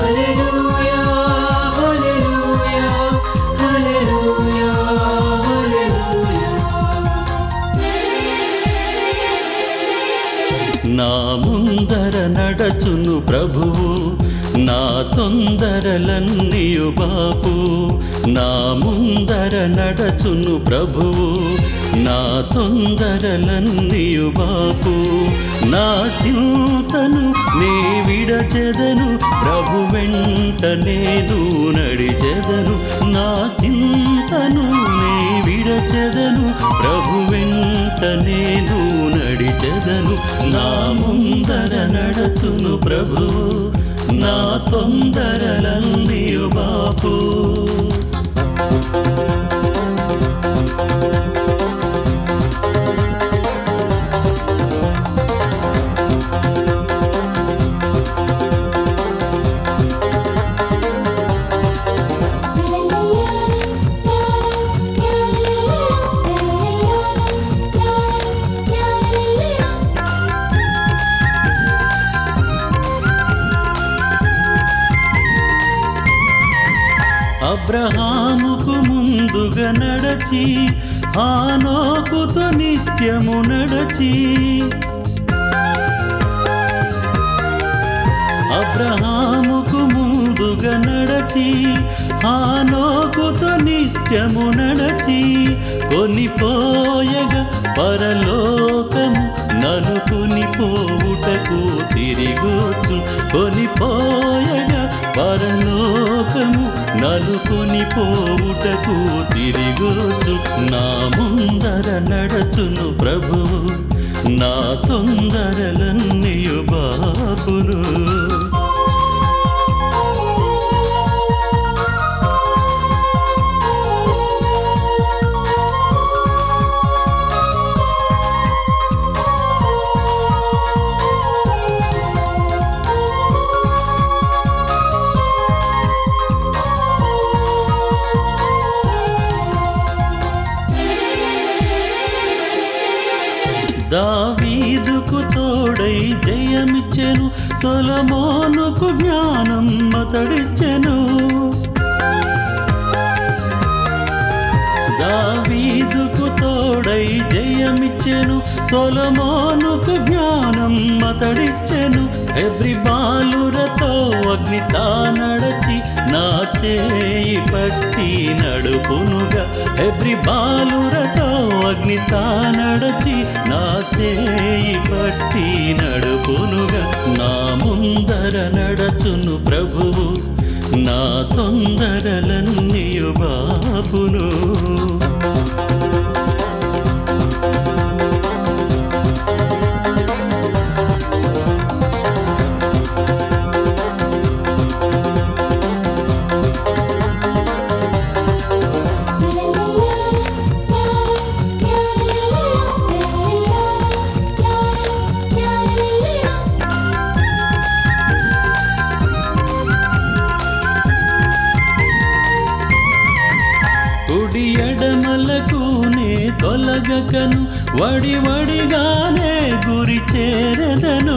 Hallelujah, hallelujah, hallelujah, hallelujah. నా ముందర నడచును ప్రభువు నా తొందరలన్నీయు బాపు నా ముందర నడచును ప్రభువు నా తొందరలన్నీయు బాపు నా చింతను నే విడచెదను ప్రభు వెంట నేను నడిచెదను నా చింతను నే విడచెదను ప్రభు వెంట నేను నడిచెదను నా ముందర నడచును ప్రభు నా తొందరలన్నీయు బాపు అబ్రహాముకు ముందుగా నడచి ఆనోకుతో నిత్యము నడచి అబ్రహాముకు ముందుగా నడచి ఆనోకుతో నిత్యము నడచి కొనిపోయగా పరలోకము నలుకుని పోవుటకు తిరిగొచ్చు కొనిపోయగా పరలోకము నలుకుని పోవుటకు తిరిగొచ్చు నా ముందర నడచును ప్రభువు నా తొందరలన్నీయు బాపులు దావీదుకు తోడై జయమిచ్చెను సొలమోనుకు జ్ఞానం అతడిచ్చెను దావీదుకు తోడై జయమిచ్చెను సొలమోనుకు జ్ఞానం అతడిచ్చెను ఎబ్రి బాలురతో అగ్నితా నడచి నా చేయి పట్టి నడుపునుగా ఎబ్రి బాలురతో అగ్నితా నడచి నా చేయి పట్టి నడుపునుగా నా ముందర నడచును ప్రభువు నా తొందరలన్నీయు బాపును కుడి ఎడమలకు నే తొలగకను వడి వడిగానే గురి చేరదను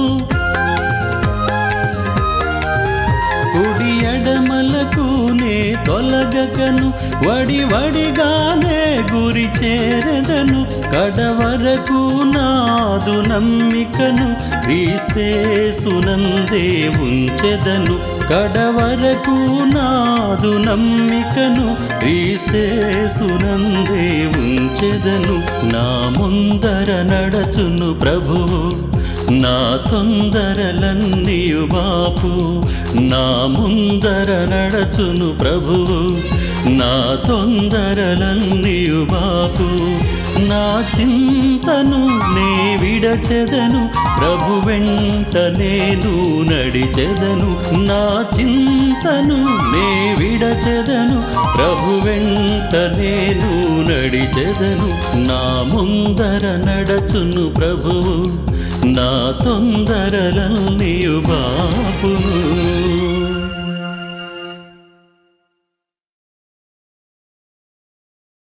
కుడి ఎడమలకు నే తొలగకను వడి వడిగానే గురి చేరదను కడవరకు నాదు నమ్మికను క్రీస్తే సునందే ఉంచెదను కడవరకు నాదు నమ్మికను క్రీస్తే సునందే ఉంచెదను నా ముందర నడచును ప్రభువు నా తొందరలన్నీయు బాపు నా ముందర నడచును ప్రభువు నా తొందరలన్నీయు బాపు నా చింతను నే విడచెదను ప్రభు వెంట నేను నడిచెదను నా చింతను నే విడచెదను ప్రభు వెంట నేను నడిచెదను నా ముందర నడచును ప్రభువు నా తొందరలన్నీయు బాపును